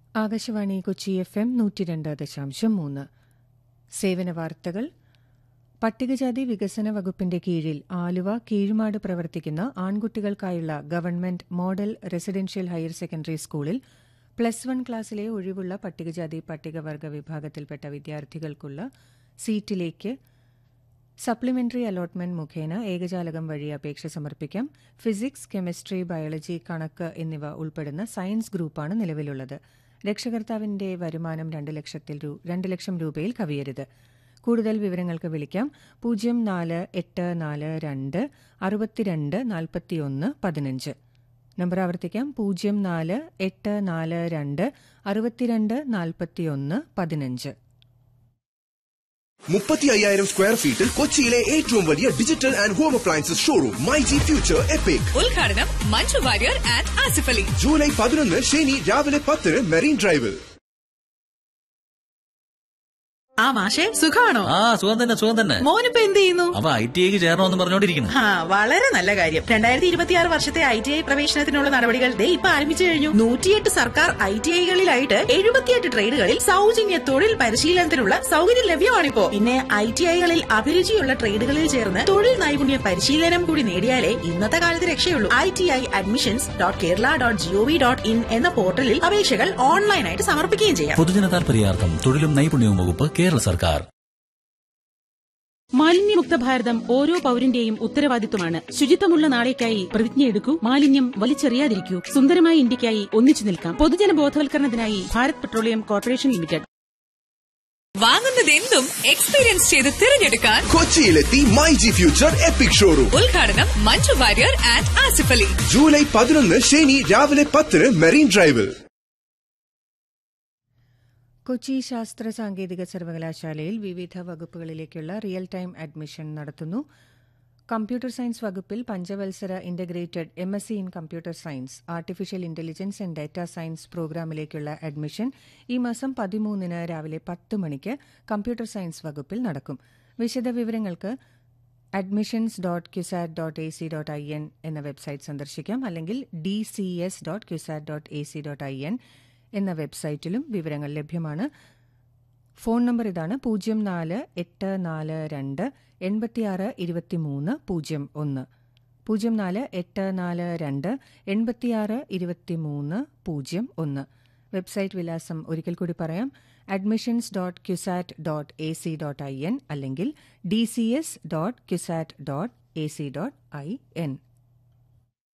Akashvani Kochi F M നൂറ്റി രണ്ട് ദശാംശം മൂന്ന് സേവന വാർത്തകൾ പട്ടികജാതി വികസന വകുപ്പിന്റെ കീഴിൽ ആലുവ കീഴ്മാട് പ്രവർത്തിക്കുന്ന ആൺകുട്ടികൾക്കായുള്ള government model residential higher secondary സ്കൂളിൽ പ്ലസ് വൺ ക്ലാസ്സിലെ ഒഴിവുള്ള പട്ടികജാതി പട്ടികവർഗ വിഭാഗത്തിൽപ്പെട്ട വിദ്യാർത്ഥികൾക്കുള്ള സീറ്റിലേക്ക് സപ്ലിമെന്ററി അലോട്ട്മെന്റ് മുഖേന ഏകജാലകം വഴി അപേക്ഷ സമർപ്പിക്കാം ഫിസിക്സ് കെമിസ്ട്രി ബയോളജി കണക്ക് എന്നിവ ഉൾപ്പെടുന്ന സയൻസ് ഗ്രൂപ്പാണ് നിലവിലുള്ളത് രക്ഷകർത്താവിന്റെ വരുമാനം രണ്ട് ലക്ഷത്തിൽ രൂ- രണ്ട് ലക്ഷം രൂപയിൽ കവിയരുത് കൂടുതൽ വിവരങ്ങൾക്ക് വിളിക്കാം പൂജ്യം നാല് എട്ട് നാല് രണ്ട് അറുപത്തിരണ്ട് നാൽപ്പത്തിയൊന്ന് പതിനഞ്ച് നമ്പർ ആവർത്തിക്കാം പൂജ്യം നാല് എട്ട് നാല് രണ്ട് അറുപത്തിരണ്ട് നാൽപ്പത്തിയൊന്ന് പതിനഞ്ച് മുപ്പത്തി അയ്യായിരം സ്ക്വയർ ഫീറ്റിൽ കൊച്ചിയിലെ ഏറ്റവും വലിയ digital and home appliances showroom my G future epic ഉദ്ഘാടനം മഞ്ജു വാര്യർ ആൻഡ് ആസിഫ് അലി ജൂലൈ പതിനൊന്ന് ശനി രാവിലെ പത്തിന് മെറീൻ ഡ്രൈവിൽ ആ മാഷെ സുഖാണോ ആ സുഖം തന്നെ സുഖം തന്നെ മോനിപ്പോ എന്ത് ചെയ്യുന്നു അവ ഐ ടി ഐക്ക് ചേരണമെന്ന് പറഞ്ഞോണ്ടിരിക്കുന്നു ആ വളരെ നല്ല കാര്യം രണ്ടായിരത്തി ഇരുപത്തിയാറ് വർഷത്തെ ഐ ടി ഐ പ്രവേശനത്തിനുള്ള നടപടികൾ ദേ ഇപ്പൊ ആരംഭിച്ചു കഴിഞ്ഞു നൂറ്റിയെട്ട് സർക്കാർ ഐ ടി ഐകളിലായിട്ട് എഴുപത്തിയെട്ട് ട്രേഡുകളിൽ സൗജന്യ തൊഴിൽ പരിശീലനത്തിനുള്ള സൗകര്യം ലഭ്യമാണിപ്പോ പിന്നെ ഐ ടി ഐകളിൽ അഭിരുചിയുള്ള ട്രേഡുകളിൽ ചേർന്ന് തൊഴിൽ നൈപുണ്യ പരിശീലനം കൂടി നേടിയാലേ ഇന്നത്തെ കാലത്ത് രക്ഷയുള്ളൂ I T I admissions dot Kerala dot G O V dot in എന്ന പോർട്ടലിൽ അപേക്ഷകൾ ഓൺലൈനായിട്ട് സമർപ്പിക്കുകയും ചെയ്യാം പൊതുജന താൽപര്യാർത്ഥം തൊഴിലും നൈപുണ്യവും വകുപ്പ് കേരള സർക്കാർ മാലിന്യമുക്ത ഭാരതം ഓരോ പൌരന്റെയും ഉത്തരവാദിത്വമാണ് ശുചിത്വമുള്ള നാളേക്കായി പ്രതിജ്ഞയെടുക്കൂ മാലിന്യം വലിച്ചെറിയാതിരിക്കൂ സുന്ദരമായ ഇന്ത്യക്കായി ഒന്നിച്ചു നിൽക്കാം പൊതുജന ബോധവൽക്കരണത്തിനായി ഭാരത് പെട്രോളിയം കോർപ്പറേഷൻ ലിമിറ്റഡ് വാങ്ങുന്നത് എന്തും എക്സ്പീരിയൻസ് ചെയ്ത് തിരഞ്ഞെടുക്കാൻ കൊച്ചിയിലെത്തി my G future epic showroom ഉദ്ഘാടനം മഞ്ജു വാര്യർ ആൻഡ് ആസിഫ് അലി ജൂലൈ പതിനൊന്ന് ശനി രാവിലെ പത്തിന് മെറീൻ ഡ്രൈവിൽ കൊച്ചി ശാസ്ത്ര സാങ്കേതിക സർവകലാശാലയിൽ വിവിധ വകുപ്പുകളിലേക്കുള്ള റിയൽ ടൈം അഡ്മിഷൻ നടത്തുന്നു കമ്പ്യൂട്ടർ സയൻസ് വകുപ്പിൽ പഞ്ചവത്സര integrated M S C in computer science artificial intelligence and data science പ്രോഗ്രാമിലേക്കുള്ള അഡ്മിഷൻ ഈ മാസം പതിമൂന്നിന് രാവിലെ പത്ത് മണിക്ക് കമ്പ്യൂട്ടർ സയൻസ് വകുപ്പിൽ നടക്കും വിശദവിവരങ്ങൾക്ക് admissions dot CUSAT dot A C dot I N എന്ന വെബ്സൈറ്റ് സന്ദർശിക്കാം അല്ലെങ്കിൽ D C S dot CUSAT dot A C dot I N എന്ന വെബ്സൈറ്റിലും വിവരങ്ങൾ ലഭ്യമാണ് ഫോൺ നമ്പർ ഇതാണ് പൂജ്യം നാല് എട്ട് നാല് രണ്ട് എൺപത്തിയാറ് ഇരുപത്തിമൂന്ന് പൂജ്യം ഒന്ന് പൂജ്യം നാല് എട്ട് നാല് രണ്ട് എൺപത്തിയാറ് ഇരുപത്തിമൂന്ന് പൂജ്യം ഒന്ന് വെബ്സൈറ്റ് വിലാസം ഒരിക്കൽ കൂടി പറയാം admissions dot CUSAT dot A C dot I N അല്ലെങ്കിൽ D C S dot CUSAT dot A C dot I N